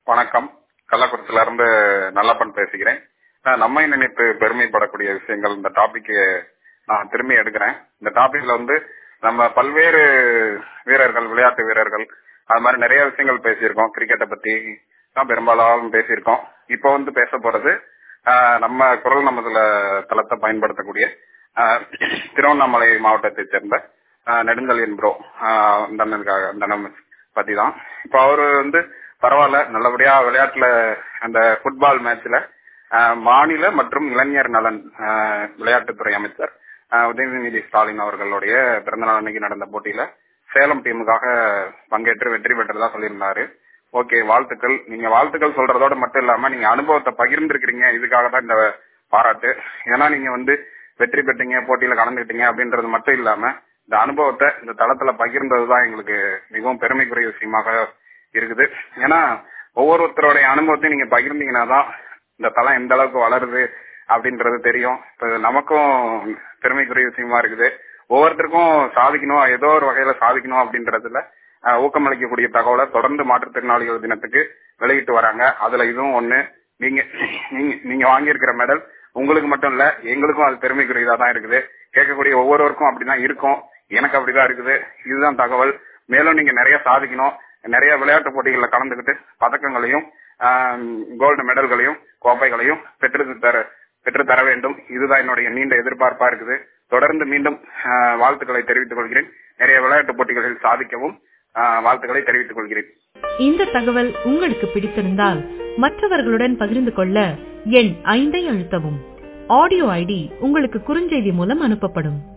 வணக்கம் கள்ளக்குறிச்சியில இருந்து நல்லப்பன் பேசுகிறேன் நான் நம்மை நினைத்து பெருமைப்படக்கூடிய விஷயங்கள் இந்த டாபிக் நான் திரும்பி எடுக்கிறேன் இந்த டாபிக்ல வந்து நம்ம பல்வேறு வீரர்கள் விளையாட்டு வீரர்கள் அது மாதிரி நிறைய விஷயங்கள் பேசியிருக்கோம் கிரிக்கெட்டை பத்தி தான் பெரும்பாலும் பேசியிருக்கோம் இப்போ வந்து பேச போறது ஆஹ், நம்ம குரல் நமதுல தளத்தை பயன்படுத்தக்கூடிய ஆஹ், திருவண்ணாமலை மாவட்டத்தை சேர்ந்த ஆஹ், நெடுஞ்செழியன் ப்ரோ தண்டனுக்காக தண்டம் பத்தி தான் இப்போ அவரு வந்து பரவாயில்ல நல்லபடியா விளையாட்டுல அந்த ஃபுட்பால் மேட்ச்ல மாநில மற்றும் இளைஞர் நலன் ஆஹ், விளையாட்டுத்துறை அமைச்சர் ஆஹ், உதயநிதி ஸ்டாலின் அவர்களுடைய பிறந்தநாள் அன்னைக்கு நடந்த போட்டியில சேலம் டீமுக்காக பங்கேற்று வெற்றி பெற்றதா சொல்லியிருந்தாரு ஓகே வாழ்த்துக்கள் நீங்க வாழ்த்துக்கள் சொல்றதோட மட்டும் இல்லாம நீங்க அனுபவத்தை பகிர்ந்திருக்கிறீங்க இதுக்காக தான் இந்த பாராட்டு ஏன்னா நீங்க வந்து வெற்றி பெற்றீங்க போட்டியில கலந்துக்கிட்டீங்க அப்படின்றது மட்டும் இல்லாம இந்த அனுபவத்தை இந்த தளத்துல பகிர்ந்ததுதான் எங்களுக்கு மிகவும் பெருமைக்குரிய விஷயமாக இருக்குது ஏன்னா ஒவ்வொருத்தருடைய அனுபவத்தையும் நீங்க பகிர்ந்தீங்கன்னா தான் இந்த தளம் எந்த அளவுக்கு வளருது அப்படின்றது தெரியும் இப்ப நமக்கும் பெருமைக்குரிய விஷயமா இருக்குது ஒவ்வொருத்தருக்கும் சாதிக்கணும் ஏதோ ஒரு வகையில சாதிக்கணும் அப்படின்றதுல ஆஹ், ஊக்கமளிக்கக்கூடிய தகவலை தொடர்ந்து மாற்றுத்திறனாளிகள் தினத்துக்கு வெளியிட்டு வராங்க அதுல இதுவும் ஒண்ணு நீங்க நீங்க நீங்க வாங்கியிருக்கிற மெடல் உங்களுக்கு மட்டும் இல்ல எங்களுக்கும் அது பெருமைக்குரியதா தான் இருக்குது கேட்கக்கூடிய ஒவ்வொருவருக்கும் அப்படிதான் இருக்கும் எனக்கு அப்படிதான் இருக்குது இதுதான் தகவல் மேலும் நீங்க நிறைய சாதிக்கணும் நிறைய விளையாட்டு போட்டிகளில் கலந்துக்கிட்டு பதக்கங்களையும் கோல்டு மெடல்களையும் கோப்பைகளையும் பெற்று தர பெற்று தர வேண்டும் இதுதான் என்னுடைய நீண்ட எதிர்பார்ப்பா இருக்குது தொடர்ந்து மீண்டும் ஆஹ், வாழ்த்துக்களை தெரிவித்துக் கொள்கிறேன் நிறைய விளையாட்டு போட்டிகளில் சாதிக்கவும் ஆஹ், வாழ்த்துக்களை தெரிவித்துக் கொள்கிறேன் இந்த தகவல் உங்களுக்கு பிடித்திருந்தால் மற்றவர்களுடன் பகிர்ந்து கொள்ள எண் ஐந்தை அழுத்தவும் ஆடியோ ஐடி உங்களுக்கு குறுஞ்செய்தி மூலம் அனுப்பப்படும்